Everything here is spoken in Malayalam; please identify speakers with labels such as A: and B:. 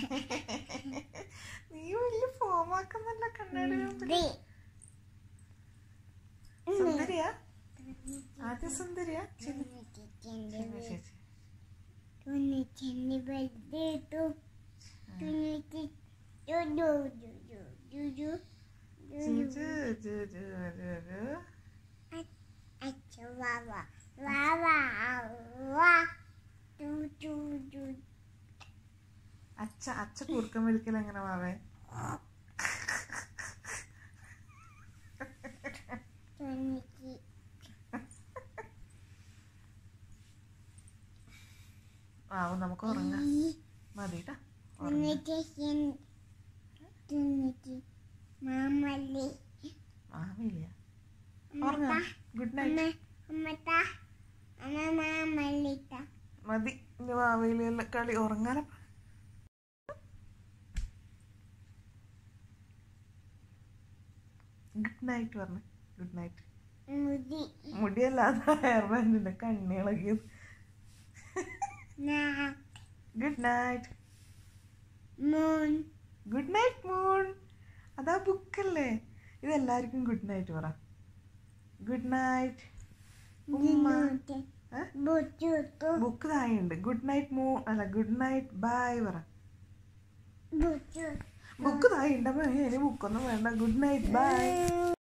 A: നീ വലിയ ഫോമാക്കുന്നല്ല കണ്ണാടി മുമ്പിൽ. സുന്ദരിയാ ആദ്യം സുന്ദരിയാ ചിന്ന ചിന്ന ചേച്ചി
B: തൊണ്ണൂറ്റി ബർത്ത്ഡേ തൊണ്ണൂറ്റി ജു ജു ജു ജു ജു ജു
A: ജു, ജു, ജു, ജു, ജു.
B: അച്ഛ വാവ വാവ വാ ടു ടു ടു
A: അച്ഛ അച്ഛ കുറുക്കം വലിക്കൽ എങ്ങനെ മാവേ
B: തൊണ്ണൂറ്റി
A: ആവും നമുക്ക് ഉറങ്ങാം മതിട്ടാ
B: തൊണ്ണൂറ്റി തൊണ്ണൂറ്റി മാമല്ലി
A: മാവില്ല ഉറങ്ങാം ഗുഡ്
B: അമ്മ
A: നൈറ്റ്
B: അമ്മത്ത അമ്മ മാമല്ലിത്ത
A: മതി ഇനി മാവിയിലെല്ലാം കളി ഉറങ്ങാനും ഗുഡ് നൈറ്റ് പറഞ്ഞു ഗുഡ് നൈറ്റ്
B: മുതി
A: മുടിയല്ലാതെ ഹെയർ ബാൻഡിന്റെ കണ്ണിളകിയത്
B: നാ
A: good night
B: moon
A: good night moon അതാ ബുക്കല്ലേ ഇതെല്ലാവർക്കും ഗുഡ് നൈറ്റ് പറ ഗുഡ് നൈറ്റ് ഉമ്മ
B: ദിനോട്ട്
A: ഏ?
B: ബുച്ചുത്തു
A: ബുക്ക് തായുണ്ട് ഗുഡ് നൈറ്റ് മൂ അല്ല ഗുഡ് നൈറ്റ് ബൈ പറ
B: ബുച്ചു
A: ബുക്ക് തായുണ്ട് അപ്പൊ ഇനി ബുക്കൊന്നും വേണ്ട ഗുഡ് നൈറ്റ് ബൈ